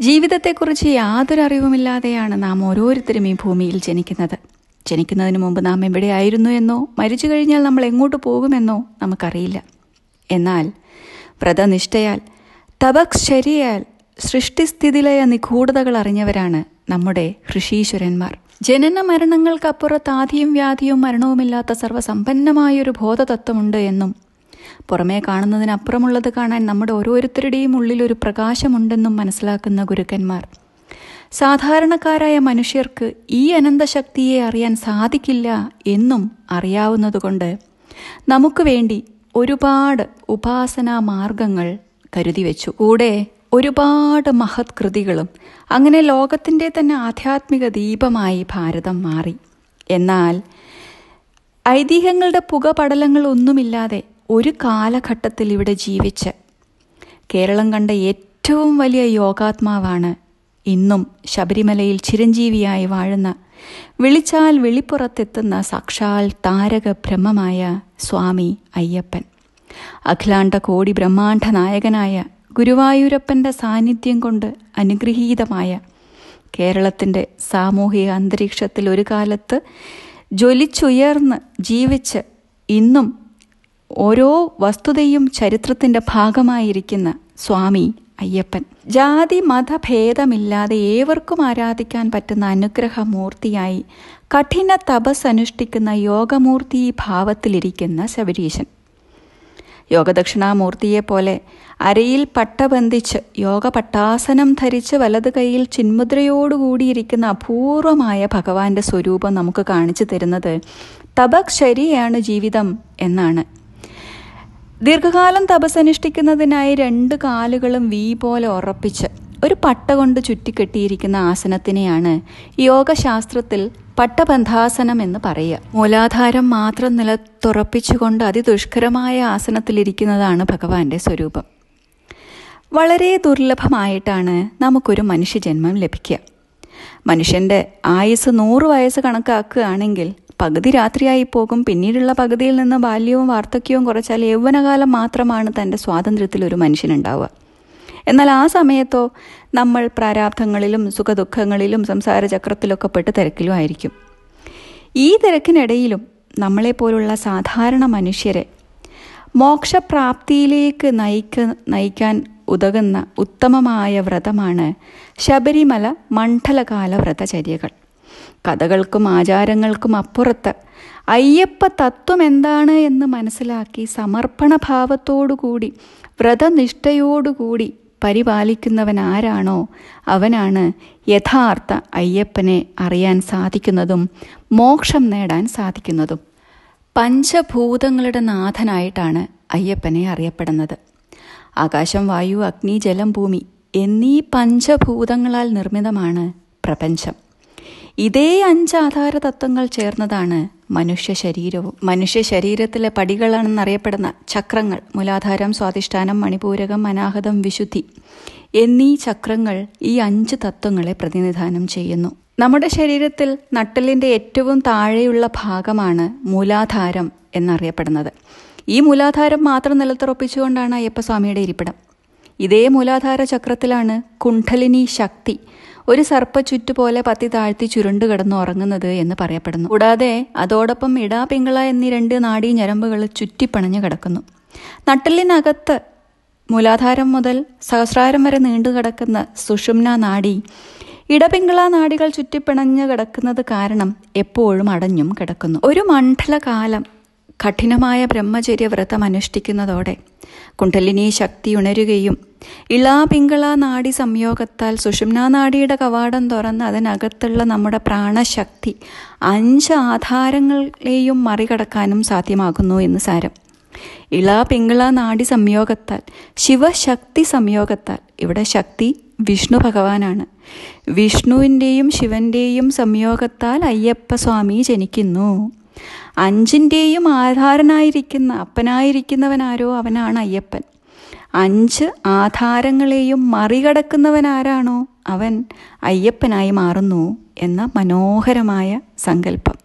ജീവിതത്തെക്കുറിച്ച് യാതൊരു അറിവുമില്ലാതെയാണ് നാം ഓരോരുത്തരും ഈ ഭൂമിയിൽ ജനിക്കുന്നത് ജനിക്കുന്നതിന് മുമ്പ് നാം എവിടെയായിരുന്നു എന്നോ മരിച്ചു കഴിഞ്ഞാൽ നമ്മൾ എങ്ങോട്ട് പോകുമെന്നോ നമുക്കറിയില്ല എന്നാൽ വ്രതനിഷ്ഠയാൽ തപക്ശരിയാൽ സൃഷ്ടിസ്ഥിതിലയ നിഗൂഢതകൾ അറിഞ്ഞവരാണ് നമ്മുടെ ഋഷീശ്വരന്മാർ ജനന മരണങ്ങൾക്കപ്പുറത്ത് ആദിയും വ്യാധിയും മരണവുമില്ലാത്ത സർവ്വസമ്പന്നമായൊരു ബോധതത്വമുണ്ട് എന്നും പുറമേ കാണുന്നതിനപ്പുറമുള്ളത് കാണാൻ നമ്മുടെ ഓരോരുത്തരുടെയും ഉള്ളിൽ ഒരു പ്രകാശമുണ്ടെന്നും മനസ്സിലാക്കുന്ന ഗുരുക്കന്മാർ സാധാരണക്കാരായ മനുഷ്യർക്ക് ഈ അനന്തശക്തിയെ അറിയാൻ സാധിക്കില്ല എന്നും അറിയാവുന്നതുകൊണ്ട് നമുക്ക് വേണ്ടി ഒരുപാട് ഉപാസനാ മാർഗങ്ങൾ കരുതി വെച്ചു കൂടെ ഒരുപാട് മഹത് കൃതികളും അങ്ങനെ ലോകത്തിൻ്റെ തന്നെ ആധ്യാത്മിക ദീപമായി ഭാരതം മാറി എന്നാൽ ഐതിഹ്യങ്ങളുടെ പുകപടലങ്ങൾ ഒന്നുമില്ലാതെ ഒരു കാലഘട്ടത്തിൽ ഇവിടെ ജീവിച്ച് കേരളം കണ്ട ഏറ്റവും വലിയ യോഗാത്മാവാണ് ഇന്നും ശബരിമലയിൽ ചിരഞ്ജീവിയായി വാഴുന്ന വിളിച്ചാൽ വെളിപ്പുറത്തെത്തുന്ന സാക്ഷാൽ താരക ബ്രഹ്മമായ സ്വാമി അയ്യപ്പൻ അഖിലാണ്ട കോടി ബ്രഹ്മാണ്ഡ നായകനായ ഗുരുവായൂരപ്പൻ്റെ സാന്നിധ്യം കൊണ്ട് അനുഗ്രഹീതമായ കേരളത്തിൻ്റെ സാമൂഹിക അന്തരീക്ഷത്തിൽ ഒരു കാലത്ത് ജ്വലിച്ചുയർന്ന് ജീവിച്ച് ഇന്നും ഓരോ വസ്തുതയും ചരിത്രത്തിൻ്റെ ഭാഗമായിരിക്കുന്ന സ്വാമി അയ്യപ്പൻ ജാതി മതഭേദമില്ലാതെ ഏവർക്കും ആരാധിക്കാൻ പറ്റുന്ന അനുഗ്രഹമൂർത്തിയായി കഠിന തപസ് അനുഷ്ഠിക്കുന്ന യോഗമൂർത്തി ഭാവത്തിലിരിക്കുന്ന ശബരീശൻ യോഗദക്ഷിണാമൂർത്തിയെപ്പോലെ അരയിൽ പട്ട ബന്ധിച്ച് യോഗ പട്ടാസനം ധരിച്ച് വലത് കൈയിൽ ചിന്മുദ്രയോടുകൂടിയിരിക്കുന്ന അപൂർവമായ ഭഗവാന്റെ സ്വരൂപം നമുക്ക് കാണിച്ചു തരുന്നത് തപക്ഷരിയാണ് ജീവിതം എന്നാണ് ദീർഘകാലം തപസ്സനുഷ്ഠിക്കുന്നതിനായി രണ്ട് കാലുകളും വി പോലെ ഉറപ്പിച്ച് ഒരു പട്ട കൊണ്ട് ചുറ്റിക്കെട്ടിയിരിക്കുന്ന ആസനത്തിനെയാണ് യോഗശാസ്ത്രത്തിൽ പട്ടബന്ധാസനം എന്ന് പറയുക മൂലാധാരം മാത്രം നിലത്തുറപ്പിച്ചുകൊണ്ട് അതിദുഷ്കരമായ ആസനത്തിലിരിക്കുന്നതാണ് ഭഗവാന്റെ സ്വരൂപം വളരെ ദുർലഭമായിട്ടാണ് നമുക്കൊരു മനുഷ്യജന്മം ലഭിക്കുക മനുഷ്യൻ്റെ ആയുസ് നൂറ് വയസ്സ് കണക്കാക്കുകയാണെങ്കിൽ പകുതി രാത്രിയായി പോകും പിന്നീടുള്ള പകുതിയിൽ നിന്ന് ബാല്യവും വാർദ്ധക്യവും കുറച്ചാൽ യൗവനകാലം മാത്രമാണ് തൻ്റെ സ്വാതന്ത്ര്യത്തിൽ ഒരു മനുഷ്യനുണ്ടാവുക എന്നാൽ ആ സമയത്തോ നമ്മൾ പ്രാരാബ്ധങ്ങളിലും സുഖദുഃഖങ്ങളിലും സംസാര ചക്രത്തിലൊക്കെ പെട്ട് തിരക്കിലും ആയിരിക്കും ഈ തിരക്കിനിടയിലും നമ്മളെപ്പോലുള്ള സാധാരണ മനുഷ്യരെ മോക്ഷപ്രാപ്തിയിലേക്ക് നയിക്ക നയിക്കാൻ ഉതകുന്ന ഉത്തമമായ വ്രതമാണ് ശബരിമല മണ്ഡലകാല വ്രതചര്യകൾ കഥകൾക്കും ആചാരങ്ങൾക്കും അപ്പുറത്ത് അയ്യപ്പ തത്വം എന്താണ് എന്ന് മനസ്സിലാക്കി സമർപ്പണ ഭാവത്തോടുകൂടി വ്രതനിഷ്ഠയോടുകൂടി പരിപാലിക്കുന്നവൻ ആരാണോ അവനാണ് യഥാർത്ഥ അയ്യപ്പനെ അറിയാൻ സാധിക്കുന്നതും മോക്ഷം നേടാൻ സാധിക്കുന്നതും പഞ്ചഭൂതങ്ങളുടെ നാഥനായിട്ടാണ് അയ്യപ്പനെ അറിയപ്പെടുന്നത് ആകാശം വായു അഗ്നി ജലം ഭൂമി എന്നീ പഞ്ചഭൂതങ്ങളാൽ നിർമ്മിതമാണ് പ്രപഞ്ചം ഇതേ അഞ്ച് ആധാര തത്വങ്ങൾ ചേർന്നതാണ് മനുഷ്യ ശരീരവും മനുഷ്യ ശരീരത്തിലെ പടികളാണെന്നറിയപ്പെടുന്ന ചക്രങ്ങൾ മൂലാധാരം സ്വാധിഷ്ഠാനം മണിപൂരകം അനാഹതം വിശുദ്ധി എന്നീ ചക്രങ്ങൾ ഈ അഞ്ച് തത്വങ്ങളെ പ്രതിനിധാനം ചെയ്യുന്നു നമ്മുടെ ശരീരത്തിൽ നട്ടലിൻ്റെ ഏറ്റവും താഴെയുള്ള ഭാഗമാണ് മൂലാധാരം എന്നറിയപ്പെടുന്നത് ഈ മൂലാധാരം മാത്രം നിലത്തുറപ്പിച്ചുകൊണ്ടാണ് അയ്യപ്പസ്വാമിയുടെ ഇരിപ്പിടം ഇതേ മൂലാധാര ചക്രത്തിലാണ് കുണ്ഠലിനി ശക്തി ഒരു സർപ്പച്ചുറ്റു പോലെ പത്തി താഴ്ത്തി ചുരുണ്ടു കിടന്ന് ഉറങ്ങുന്നത് എന്ന് പറയപ്പെടുന്നു കൂടാതെ അതോടൊപ്പം ഇടാ പിങ്കള എന്നീ രണ്ട് നാഡീ ഞരമ്പുകൾ ചുറ്റിപ്പണഞ്ഞു കിടക്കുന്നു നട്ടലിനകത്ത് മൂലാധാരം മുതൽ സഹസ്രാരം വരെ നീണ്ടു കിടക്കുന്ന സുഷുമ്ന നാഡി ഇടപിങ്കള നാഡികൾ ചുറ്റിപ്പിണഞ്ഞു കിടക്കുന്നത് കാരണം എപ്പോഴും അടഞ്ഞും കിടക്കുന്നു ഒരു മണ്ഡലകാലം കഠിനമായ ബ്രഹ്മചര്യ വ്രതം അനുഷ്ഠിക്കുന്നതോടെ കുണ്ടലിനി ശക്തി ഉണരുകയും ഇളാപിങ്കള നാഡി സംയോഗത്താൽ സുഷുമ്നാ നാഡിയുടെ കവാടം തുറന്ന് അതിനകത്തുള്ള നമ്മുടെ പ്രാണശക്തി അഞ്ച് ആധാരങ്ങളെയും മറികടക്കാനും സാധ്യമാകുന്നു എന്ന് സാരം ഇള പിങ്കള നാഡി സംയോഗത്താൽ ശിവശക്തി സംയോഗത്താൽ ഇവിടെ ശക്തി വിഷ്ണു ഭഗവാനാണ് വിഷ്ണുവിൻ്റെയും ശിവന്റെയും സംയോഗത്താൽ അയ്യപ്പസ്വാമി ജനിക്കുന്നു അഞ്ചിൻ്റെയും ആധാരനായിരിക്കുന്ന അപ്പനായിരിക്കുന്നവനാരോ അവനാണ് അയ്യപ്പൻ അഞ്ച് ആധാരങ്ങളെയും മറികടക്കുന്നവനാരാണോ അവൻ അയ്യപ്പനായി മാറുന്നു എന്ന മനോഹരമായ സങ്കല്പം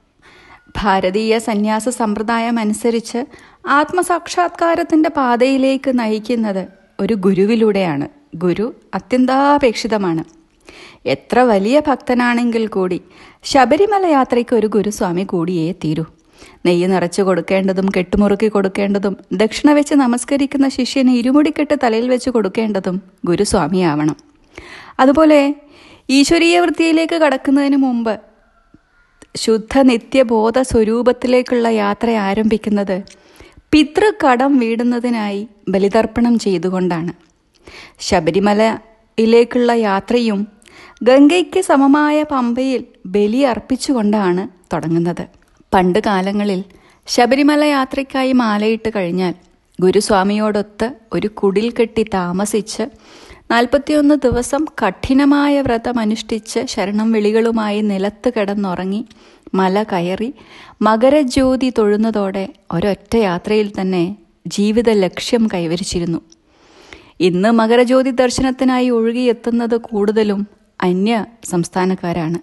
ഭാരതീയ സന്യാസ സമ്പ്രദായം അനുസരിച്ച് ആത്മസാക്ഷാത്കാരത്തിൻ്റെ പാതയിലേക്ക് നയിക്കുന്നത് ഒരു ഗുരുവിലൂടെയാണ് ഗുരു അത്യന്താപേക്ഷിതമാണ് എത്ര വലിയ ഭക്തനാണെങ്കിൽ കൂടി ശബരിമല യാത്രയ്ക്ക് ഒരു ഗുരുസ്വാമി കൂടിയേ തീരൂ നെയ്യ് നിറച്ചു കൊടുക്കേണ്ടതും കെട്ടുമുറുക്കി കൊടുക്കേണ്ടതും ദക്ഷിണ വെച്ച് നമസ്കരിക്കുന്ന ശിഷ്യന് ഇരുമുടിക്കെട്ട് തലയിൽ വെച്ച് കൊടുക്കേണ്ടതും ഗുരുസ്വാമിയാവണം അതുപോലെ ഈശ്വരീയ വൃത്തിയിലേക്ക് കടക്കുന്നതിന് മുമ്പ് ശുദ്ധ നിത്യബോധ സ്വരൂപത്തിലേക്കുള്ള യാത്ര ആരംഭിക്കുന്നത് പിതൃകടം വീടുന്നതിനായി ബലിതർപ്പണം ചെയ്തുകൊണ്ടാണ് ശബരിമലയിലേക്കുള്ള യാത്രയും ഗംഗയ്ക്ക് സമമായ പമ്പയിൽ ബലി അർപ്പിച്ചുകൊണ്ടാണ് തുടങ്ങുന്നത് പണ്ട് കാലങ്ങളിൽ ശബരിമല യാത്രയ്ക്കായി മാലയിട്ട് കഴിഞ്ഞാൽ ഗുരുസ്വാമിയോടൊത്ത് ഒരു കുടിൽ കെട്ടി താമസിച്ച് നാൽപ്പത്തിയൊന്ന് ദിവസം കഠിനമായ വ്രതം അനുഷ്ഠിച്ച് ശരണം വിളികളുമായി നിലത്ത് കിടന്നുറങ്ങി മല കയറി മകരജ്യോതി തൊഴുന്നതോടെ ഒരൊറ്റ യാത്രയിൽ തന്നെ ജീവിത ലക്ഷ്യം കൈവരിച്ചിരുന്നു ഇന്ന് മകരജ്യോതി ദർശനത്തിനായി ഒഴുകിയെത്തുന്നത് കൂടുതലും അന്യ സംസ്ഥാനക്കാരാണ്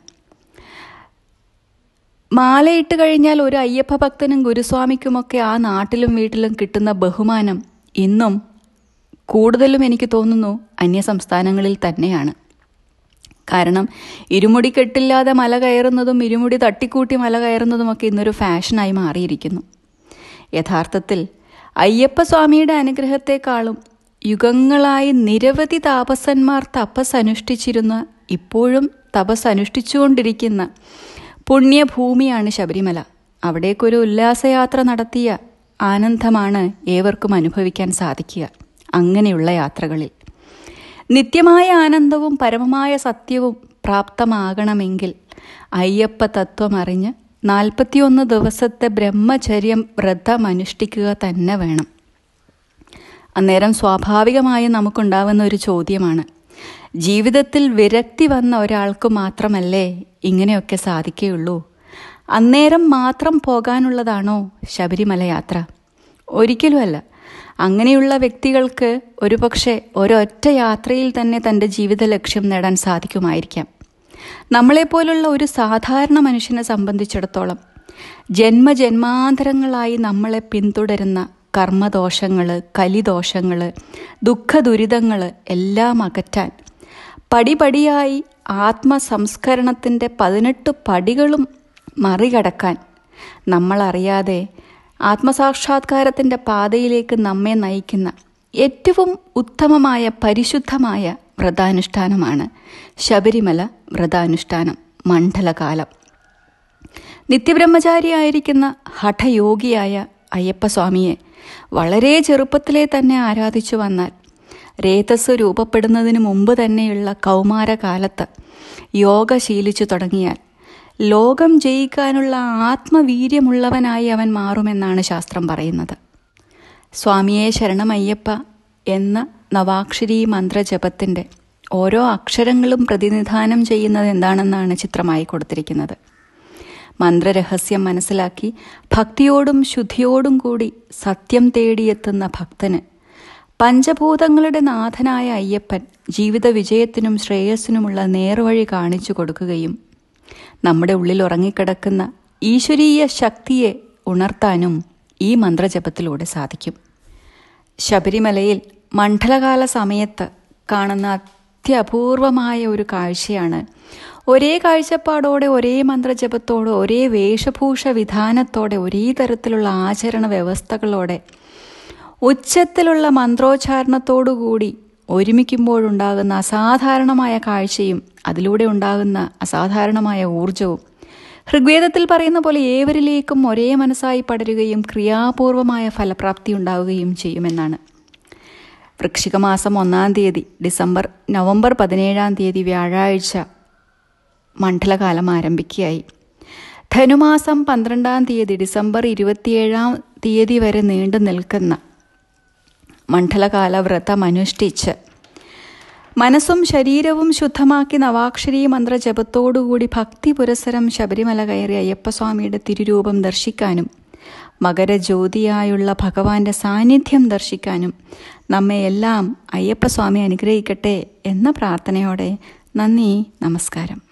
മാലയിട്ട് കഴിഞ്ഞാൽ ഒരു അയ്യപ്പ ഭക്തനും ഗുരുസ്വാമിക്കുമൊക്കെ ആ നാട്ടിലും വീട്ടിലും കിട്ടുന്ന ബഹുമാനം ഇന്നും കൂടുതലും എനിക്ക് തോന്നുന്നു അന്യ സംസ്ഥാനങ്ങളിൽ തന്നെയാണ് കാരണം ഇരുമുടി കെട്ടില്ലാതെ മല കയറുന്നതും ഇരുമുടി തട്ടിക്കൂട്ടി മല കയറുന്നതുമൊക്കെ ഇന്നൊരു ഫാഷനായി മാറിയിരിക്കുന്നു യഥാർത്ഥത്തിൽ അയ്യപ്പസ്വാമിയുടെ അനുഗ്രഹത്തെക്കാളും യുഗങ്ങളായി നിരവധി താപസന്മാർ തപസ് അനുഷ്ഠിച്ചിരുന്ന ഇപ്പോഴും തപസ് അനുഷ്ഠിച്ചുകൊണ്ടിരിക്കുന്ന പുണ്യഭൂമിയാണ് ശബരിമല അവിടേക്കൊരു ഉല്ലാസയാത്ര നടത്തിയ ആനന്ദമാണ് ഏവർക്കും അനുഭവിക്കാൻ സാധിക്കുക അങ്ങനെയുള്ള യാത്രകളിൽ നിത്യമായ ആനന്ദവും പരമമായ സത്യവും പ്രാപ്തമാകണമെങ്കിൽ അയ്യപ്പ തത്വം അറിഞ്ഞ് നാൽപ്പത്തിയൊന്ന് ദിവസത്തെ ബ്രഹ്മചര്യം വ്രതം അനുഷ്ഠിക്കുക തന്നെ വേണം അന്നേരം സ്വാഭാവികമായും നമുക്കുണ്ടാവുന്ന ഒരു ചോദ്യമാണ് ജീവിതത്തിൽ വിരക്തി വന്ന ഒരാൾക്ക് മാത്രമല്ലേ ഇങ്ങനെയൊക്കെ സാധിക്കുകയുള്ളൂ അന്നേരം മാത്രം പോകാനുള്ളതാണോ ശബരിമല യാത്ര ഒരിക്കലുമല്ല അങ്ങനെയുള്ള വ്യക്തികൾക്ക് ഒരുപക്ഷെ ഒരൊറ്റ യാത്രയിൽ തന്നെ തൻ്റെ ജീവിത ലക്ഷ്യം നേടാൻ സാധിക്കുമായിരിക്കാം നമ്മളെപ്പോലുള്ള ഒരു സാധാരണ മനുഷ്യനെ സംബന്ധിച്ചിടത്തോളം ജന്മജന്മാന്തരങ്ങളായി നമ്മളെ പിന്തുടരുന്ന കർമ്മദോഷങ്ങൾ കലിദോഷങ്ങൾ ദുഃഖദുരിതങ്ങൾ എല്ലാം അകറ്റാൻ പടിപടിയായി ആത്മസംസ്കരണത്തിൻ്റെ പതിനെട്ട് പടികളും മറികടക്കാൻ നമ്മളറിയാതെ ആത്മസാക്ഷാത്കാരത്തിൻ്റെ പാതയിലേക്ക് നമ്മെ നയിക്കുന്ന ഏറ്റവും ഉത്തമമായ പരിശുദ്ധമായ വ്രതാനുഷ്ഠാനമാണ് ശബരിമല വ്രതാനുഷ്ഠാനം മണ്ഡലകാലം നിത്യബ്രഹ്മചാരിയായിരിക്കുന്ന ഹഠയോഗിയായ അയ്യപ്പസ്വാമിയെ വളരെ ചെറുപ്പത്തിലെ തന്നെ ആരാധിച്ചു വന്നാൽ രേതസ് രൂപപ്പെടുന്നതിന് മുമ്പ് തന്നെയുള്ള കൗമാരകാലത്ത് യോഗ ശീലിച്ചു തുടങ്ങിയാൽ ലോകം ജയിക്കാനുള്ള ആത്മവീര്യമുള്ളവനായി അവൻ മാറുമെന്നാണ് ശാസ്ത്രം പറയുന്നത് സ്വാമിയെ ശരണമയ്യപ്പ എന്ന നവാക്ഷരി മന്ത്രജപത്തിൻ്റെ ഓരോ അക്ഷരങ്ങളും പ്രതിനിധാനം ചെയ്യുന്നത് എന്താണെന്നാണ് ചിത്രമായി കൊടുത്തിരിക്കുന്നത് മന്ത്രരഹസ്യം മനസ്സിലാക്കി ഭക്തിയോടും ശുദ്ധിയോടും കൂടി സത്യം തേടിയെത്തുന്ന ഭക്തന് പഞ്ചഭൂതങ്ങളുടെ നാഥനായ അയ്യപ്പൻ ജീവിത വിജയത്തിനും ശ്രേയസ്സിനുമുള്ള നേർവഴി കാണിച്ചു കൊടുക്കുകയും നമ്മുടെ ഉള്ളിൽ ഉറങ്ങിക്കിടക്കുന്ന ഈശ്വരീയ ശക്തിയെ ഉണർത്താനും ഈ മന്ത്രജപത്തിലൂടെ സാധിക്കും ശബരിമലയിൽ മണ്ഡലകാല സമയത്ത് കാണുന്ന അത്യപൂർവമായ ഒരു കാഴ്ചയാണ് ഒരേ കാഴ്ചപ്പാടോടെ ഒരേ മന്ത്രജപത്തോടെ ഒരേ വേഷഭൂഷ വിധാനത്തോടെ ഒരേ തരത്തിലുള്ള ആചരണ വ്യവസ്ഥകളോടെ ഉച്ചത്തിലുള്ള മന്ത്രോച്ചാരണത്തോടുകൂടി ഒരുമിക്കുമ്പോഴുണ്ടാകുന്ന അസാധാരണമായ കാഴ്ചയും അതിലൂടെ ഉണ്ടാകുന്ന അസാധാരണമായ ഊർജവും ഋഗ്വേദത്തിൽ പറയുന്ന പോലെ ഏവരിലേക്കും ഒരേ മനസ്സായി പടരുകയും ക്രിയാപൂർവമായ ഫലപ്രാപ്തി ഉണ്ടാവുകയും ചെയ്യുമെന്നാണ് വൃക്ഷിക മാസം ഒന്നാം തീയതി ഡിസംബർ നവംബർ പതിനേഴാം തീയതി വ്യാഴാഴ്ച മണ്ഡലകാലം ആരംഭിക്കുകയായി ധനുമാസം പന്ത്രണ്ടാം തീയതി ഡിസംബർ ഇരുപത്തിയേഴാം തീയതി വരെ നീണ്ടു നിൽക്കുന്ന മണ്ഡലകാല വ്രതം അനുഷ്ഠിച്ച് മനസ്സും ശരീരവും ശുദ്ധമാക്കി നവാക്ഷരി മന്ത്രജപത്തോടുകൂടി ഭക്തി പുരസരം ശബരിമല കയറി അയ്യപ്പസ്വാമിയുടെ തിരുരൂപം ദർശിക്കാനും മകരജ്യോതിയായുള്ള ഭഗവാന്റെ സാന്നിധ്യം ദർശിക്കാനും നമ്മെ എല്ലാം അയ്യപ്പസ്വാമി അനുഗ്രഹിക്കട്ടെ എന്ന പ്രാർത്ഥനയോടെ നന്ദി നമസ്കാരം